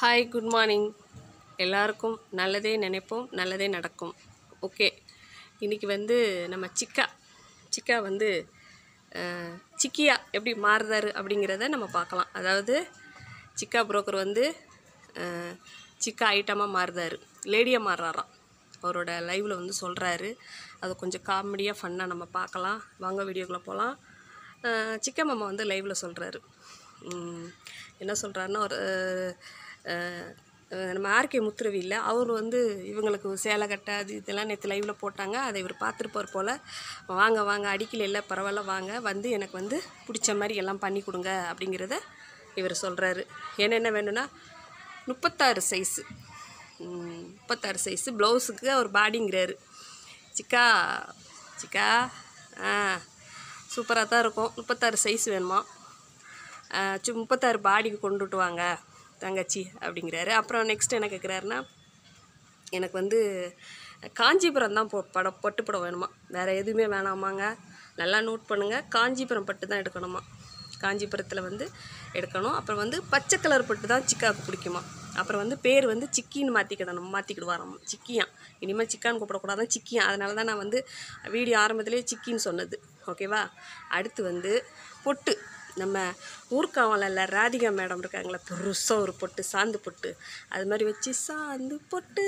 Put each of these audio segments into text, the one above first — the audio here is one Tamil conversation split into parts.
ஹாய் குட் மார்னிங் எல்லாருக்கும் நல்லதே நினைப்போம் நல்லதே நடக்கும் ஓகே இன்றைக்கி வந்து நம்ம சிக்கா சிக்கா வந்து அஹ், சிக்கியா எப்படி மாறுதாரு அப்படிங்கிறத நம்ம பார்க்கலாம் அதாவது சிக்கா புரோக்கர் வந்து அஹ், சிக்கா ஐட்டமாக மாறுதாரு லேடியாக மாறுறாராம் அவரோட லைவில் வந்து சொல்கிறாரு அது கொஞ்சம் காமெடியாக ஃபன்னாக நம்ம பார்க்கலாம் வாங்க வீடியோக்குள்ளே போகலாம் சிக்கன் மாமா வந்து லைவில் சொல்கிறாரு என்ன சொல்கிறாருன்னா ஒரு அஹ், அஹ், நம்ம ஆர்கே முத்துரவி இல்லை அவர் வந்து இவங்களுக்கு சேலை கட்ட அது இதெல்லாம் நேற்று லைவில் போட்டாங்க அதை இவர் பார்த்துருப்பார் போல் வாங்க வாங்க அடிக்கல இல்லை பரவாயில்ல வாங்க வந்து எனக்கு வந்து பிடிச்ச மாதிரி எல்லாம் பண்ணி கொடுங்க அப்படிங்கிறத இவர் சொல்கிறாரு என்னென்ன வேணும்னா முப்பத்தாறு சைஸு முப்பத்தாறு சைஸு ப்ளவுஸுக்கு அவர் பாடிங்கிறாரு சிக்கா சிக்கா ஆ சூப்பராக தான் இருக்கும் முப்பத்தாறு சைஸ் வேணுமா ஆ, சு முப்பத்தாறு பாடிக்கு கொண்டுட்டு வாங்க தங்கச்சி அப்படிங்கிறாரு அப்புறம் நெக்ஸ்ட் என்ன கேட்குறாருன்னா எனக்கு வந்து காஞ்சிபுரம் தான் போ படம் பட்டு படம் வேணுமா வேறு எதுவுமே வேணாமாங்க நல்லா நோட் பண்ணுங்கள் காஞ்சிபுரம் பட்டு தான் எடுக்கணுமா காஞ்சிபுரத்தில் வந்து எடுக்கணும் அப்புறம் வந்து பச்சை கலர் பட்டு தான் சிக்காவுக்கு பிடிக்குமா அப்புறம் வந்து பேர் வந்து சிக்கின்னு மாற்றிக்கிடணும் மாற்றிக்கிடுவாராம் சிக்கியான் இனிமேல் சிக்கான்னு கூப்பிடக்கூடாதான் சிக்கியான் அதனால தான் நான் வந்து வீடியோ ஆரம்பத்திலே சிக்கின்னு சொன்னது ஓகேவா அடுத்து வந்து பொட்டு நம்ம ஊர்காவலில் ராதிகா மேடம் இருக்காங்களே பெருசாக ஒரு பொட்டு சாந்து பொட்டு அது மாதிரி வச்சு சாந்து பொட்டு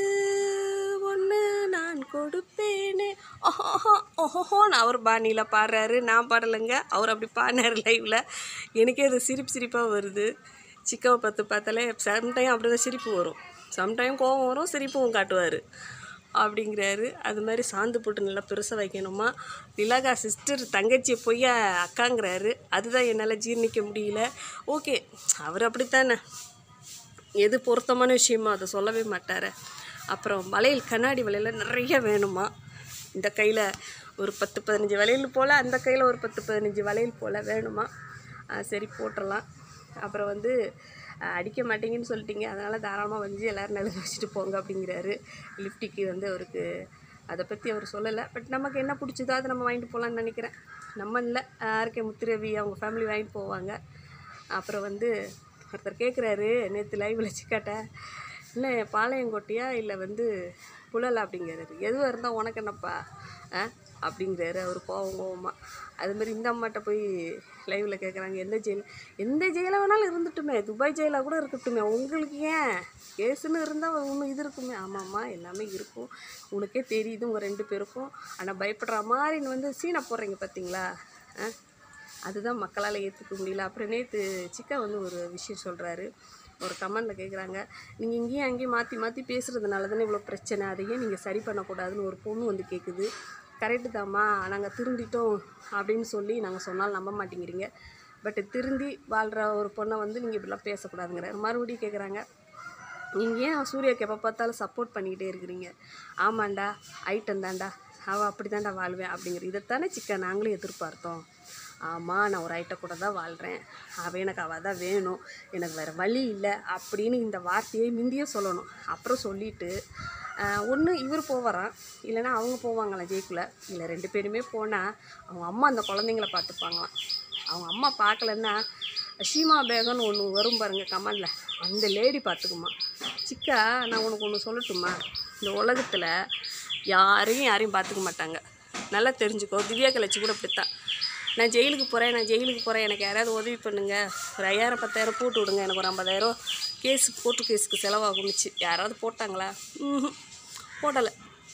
ஒன்று நான் கொடுப்பேனே ஓஹோ ஓஹோன்னு அவர் பாணியில் பாடுறாரு நான் பாடலைங்க அவர் அப்படி பாடினார் லைவில் எனக்கே அது சிரிப்பு சிரிப்பாக வருது சிக்காவை பார்த்து பார்த்தாலே சம்டைம் அப்படி தான் சிரிப்பு வரும் சம்டைம் கோவம் வரும் சிரிப்பும் காட்டுவார் அப்படிங்கிறாரு அது மாதிரி சாந்து போட்டு நல்லா பெருசாக வைக்கணுமா திலகா சிஸ்டர் தங்கச்சியை போய் அக்காங்கிறாரு அதுதான் என்னால் ஜீர்ணிக்க முடியல ஓகே அவர் அப்படித்தானே எது பொருத்தமான விஷயமோ அதை சொல்லவே மாட்டார் அப்புறம் வளையல் கண்ணாடி வளையல் நிறைய வேணுமா இந்த கையில் ஒரு பத்து பதினஞ்சு வளையல் போல் அந்த கையில் ஒரு பத்து பதினஞ்சு வளையல் போல் வேணுமா ஆ, சரி போட்டுடலாம் அப்புறம் வந்து ஆ, அடிக்க மாட்டீங்கன்னு சொல்லிட்டீங்க அதனால் தாராளமாக வந்து எல்லோரும் நிலவு வச்சுட்டு போங்க அப்படிங்கிறாரு லிஃப்டிக்கு வந்து அவருக்கு அதை பற்றி அவர் சொல்லலை பட் நமக்கு என்ன பிடிச்சதோ அதை நம்ம வாங்கிட்டு போகலான்னு நினைக்கிறேன் நம்ம இல்லை ஆர்கே முத்துரவி அவங்க ஃபேமிலி வாங்கிட்டு போவாங்க அப்புறம் வந்து ஒருத்தர் கேட்குறாரு நேற்று லைவில் சிக்காட்ட இல்லை பாளையங்கோட்டையா இல்லை வந்து புழல் அப்படிங்கிறாரு எதுவாக இருந்தால் உனக்கு என்னப்பா ஆ அப்படிங்கிறாரு அவர் கோவம் கோவமாக அது மாதிரி இந்த அம்மாட்ட போய் லைவில் கேட்குறாங்க எந்த ஜெயில் எந்த ஜெயிலாக வேணாலும் இருந்துட்டுமே துபாய் ஜெயிலாக கூட இருக்கட்டுமே உங்களுக்கு ஏன் கேஸுன்னு இருந்தால் ஒன்று இது இருக்குமே ஆமாம்மா எல்லாமே இருக்கும் உனக்கே தெரியுது உங்கள் ரெண்டு பேருக்கும் ஆனால் பயப்படுற மாதிரி வந்து சீனை போடுறீங்க பார்த்தீங்களா ஆ அதுதான் மக்களால் ஏற்றுக்க முடியல அப்புறம் நேற்று சிக்கா வந்து ஒரு விஷயம் சொல்கிறாரு ஒரு கமெண்டில் கேட்குறாங்க நீங்கள் இங்கேயும் அங்கேயும் மாற்றி மாற்றி பேசுகிறதுனால தானே இவ்வளோ பிரச்சனை அதையே நீங்கள் சரி பண்ணக்கூடாதுன்னு ஒரு பொண்ணு வந்து கேட்குது கரெக்டு தாம்மா நாங்கள் திருந்திட்டோம் அப்படின்னு சொல்லி நாங்கள் சொன்னால் நம்ப மாட்டேங்கிறீங்க பட் திருந்தி வாழ்கிற ஒரு பொண்ணை வந்து நீங்கள் இப்படிலாம் பேசக்கூடாதுங்கிறாரு மறுபடியும் கேட்குறாங்க நீங்கள் ஏன் சூர்யாக்கு எப்போ பார்த்தாலும் சப்போர்ட் பண்ணிக்கிட்டே இருக்கிறீங்க ஆமாண்டா ஐட்டம் தான்டா அவள் அப்படி தான்டா வாழ்வேன் அப்படிங்கிற இதைத்தானே சிக்கன் நாங்களும் எதிர்பார்த்தோம் ஆமாம் நான் ஒரு ஐட்டம் கூட தான் வாழ்கிறேன் அவள் எனக்கு அவள் தான் வேணும் எனக்கு வேறு வழி இல்லை அப்படின்னு இந்த வார்த்தையை முந்தியே சொல்லணும் அப்புறம் சொல்லிவிட்டு ஒன்று இவர் போவாராம் இல்லைன்னா அவங்க போவாங்களாம் ஜெயிக்குள்ள இல்லை ரெண்டு பேருமே போனால் அவங்க அம்மா அந்த குழந்தைங்கள பார்த்துப்பாங்களாம் அவங்க அம்மா பார்க்கலன்னா ஷீமா பேகன்னு ஒன்று வரும் பாருங்க கமலில் அந்த லேடி பார்த்துக்குமா சிக்கா நான் உனக்கு ஒன்று சொல்லட்டுமா இந்த உலகத்தில் யாரையும் யாரையும் பார்த்துக்க மாட்டாங்க நல்லா தெரிஞ்சுக்கோ திவ்யா கலச்சி கூட அப்படித்தான் நான் ஜெயிலுக்கு போகிறேன் நான் ஜெயிலுக்கு போகிறேன் எனக்கு யாராவது உதவி பண்ணுங்க ஒரு ஐயாயிரம் பத்தாயிரம் போட்டு விடுங்க எனக்கு ஒரு ஐம்பதாயிரம் கேஸு கோர்ட்டு கேஸுக்கு செலவாகுனுச்சு யாராவது போட்டாங்களா ம் போடலை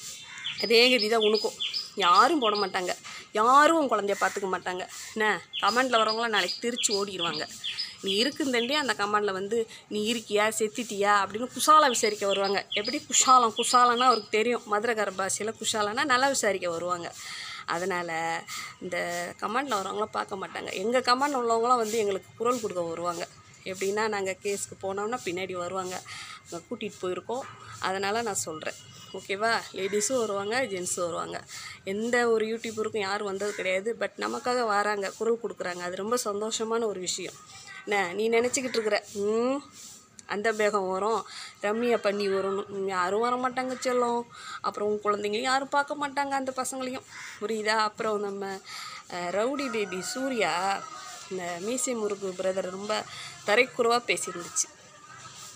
அதே கதி தான் உனக்கும் யாரும் போட மாட்டாங்க யாரும் உன் குழந்தைய பார்த்துக்க மாட்டாங்க என்ன கமெண்டில் வரவங்களாம் நாளைக்கு திருச்சி ஓடிடுவாங்க நீ இருக்குந்தண்டே அந்த கமெண்டில் வந்து நீ இருக்கியா செத்துட்டியா அப்படின்னு குஷாலா விசாரிக்க வருவாங்க எப்படி குஷாலம் குஷாலன்னா அவருக்கு தெரியும் மதுரகார பாஷையில் குஷாலன்னா நல்லா விசாரிக்க வருவாங்க அதனால் இந்த கமெண்டில் வரவங்களாம் பார்க்க மாட்டாங்க எங்கள் கமெண்ட் உள்ளவங்களாம் வந்து எங்களுக்கு குரல் கொடுக்க வருவாங்க எப்படின்னா நாங்கள் கேஸுக்கு போனோம்னா பின்னாடி வருவாங்க அங்கே கூட்டிகிட்டு போயிருக்கோம் அதனால் நான் சொல்கிறேன் ஓகேவா லேடிஸும் வருவாங்க ஜென்ஸும் வருவாங்க எந்த ஒரு யூடியூபருக்கும் யாரும் வந்தது கிடையாது பட் நமக்காக வராங்க குரல் கொடுக்குறாங்க அது ரொம்ப சந்தோஷமான ஒரு விஷயம் என்ன நீ நினச்சிக்கிட்டு இருக்கிற ம் அந்த பேகம் வரும் ரம்மியா பண்ணி வரும் ம், யாரும் வர மாட்டாங்க செல்லம் அப்புறம் உன் குழந்தைங்களையும் யாரும் பார்க்க மாட்டாங்க அந்த பசங்களையும் புரியுதா அப்புறம் நம்ம அஹ், ரவுடி பேபி சூர்யா இந்த மீசை முருகு பிரதர் ரொம்ப தரைக்குறவாக பேசியிருந்துச்சு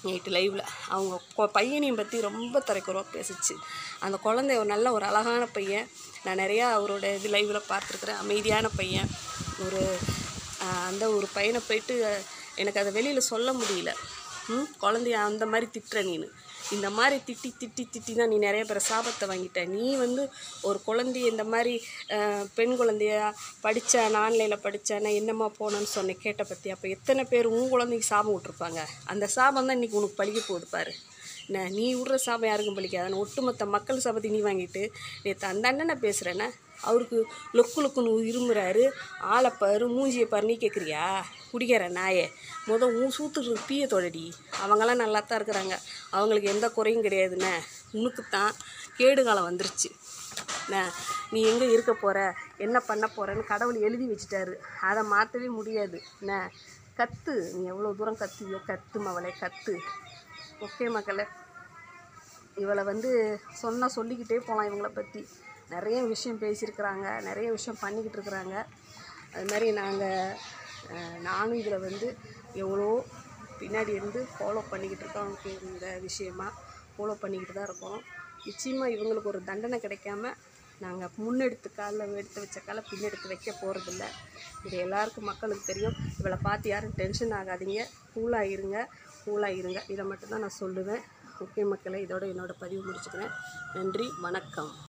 நைட்டு லைவில் அவங்க கொ- பையனையும் பற்றி ரொம்ப தரைக்குறவாக பேசுச்சு அந்த குழந்தை ஒரு நல்ல ஒரு அழகான பையன் நான் நிறையா அவரோட இது லைவில் பார்த்துருக்குறேன் அமைதியான பையன் ஒரு ஆஹ், அந்த ஒரு பையனை போயிட்டு எனக்கு அதை வெளியில் சொல்ல முடியல ம் குழந்தைய அந்த மாதிரி திட்டுற நீனு இந்த மாதிரி திட்டி திட்டி திட்டி தான் நீ நிறைய பேர் சாபத்தை வாங்கிட்ட நீ வந்து ஒரு குழந்தைய இந்த மாதிரி அஹ், பெண் குழந்தைய படித்தா ஆன்லைனில் படித்தேன்னா என்னம்மா போனேன்னு சொன்னேன் கேட்ட பற்றி அப்போ எத்தனை பேர் உன் குழந்தைக்கு சாபம் விட்ருப்பாங்க அந்த சாபம் தான் இன்றைக்கி உனக்கு பழிக்க போகுது பாரு என்ன நீ விட்ற சாபம் யாருக்கும் பழிக்காது ஒட்டுமொத்த மக்கள் சாபத்தை நீ வாங்கிட்டு நேற்று அந்த அண்ணனை பேசுகிறேன்னா அவருக்கு லொக்கு லொக்குன்னு இருமுறாரு ஆளை பாரு மூஞ்சியை பாரு நீ கேட்குறியா குடிக்கிற நாயே முத உன் சூத்துட்டு பீய தொடடி அவங்கெல்லாம் நல்லா தான் இருக்கிறாங்க அவங்களுக்கு எந்த குறையும் கிடையாதுண்ணே உனக்கு தான் கேடு காலம் வந்துருச்சு என்ன நீ எங்கே இருக்க போகிற என்ன பண்ண போகிறன்னு கடவுள் எழுதி வச்சுட்டாரு அதை மாற்றவே முடியாது என்ன கத்து நீ எவ்வளோ தூரம் கத்துவியோ கத்து மவளே கத்து ஓகே மக்களே இவளை வந்து சொன்னால் சொல்லிக்கிட்டே போகலாம் இவங்கள பற்றி நிறைய விஷயம் பேசியிருக்கிறாங்க நிறைய விஷயம் பண்ணிக்கிட்டு இருக்கிறாங்க அது மாதிரி நாங்கள் நானும் இதில் வந்து எவ்வளோ பின்னாடி இருந்து ஃபாலோ பண்ணிக்கிட்டு இருக்கோம் அவங்களுக்கு இந்த விஷயமா ஃபாலோ பண்ணிக்கிட்டு தான் இருக்கோம் நிச்சயமாக இவங்களுக்கு ஒரு தண்டனை கிடைக்காம நாங்கள் முன்னெடுத்து காலில் எடுத்து வச்ச காலை பின்னெடுத்து வைக்க போகிறதில்ல இது எல்லாருக்கும் மக்களுக்கு தெரியும் இவளை பார்த்து யாரும் டென்ஷன் ஆகாதீங்க கூலாக இருங்க கூலாக இருங்க இதை மட்டும்தான் நான் சொல்லுவேன் ஓகே மக்களே இதோட என்னோட பதிவு முடிச்சுக்கிறேன் நன்றி வணக்கம்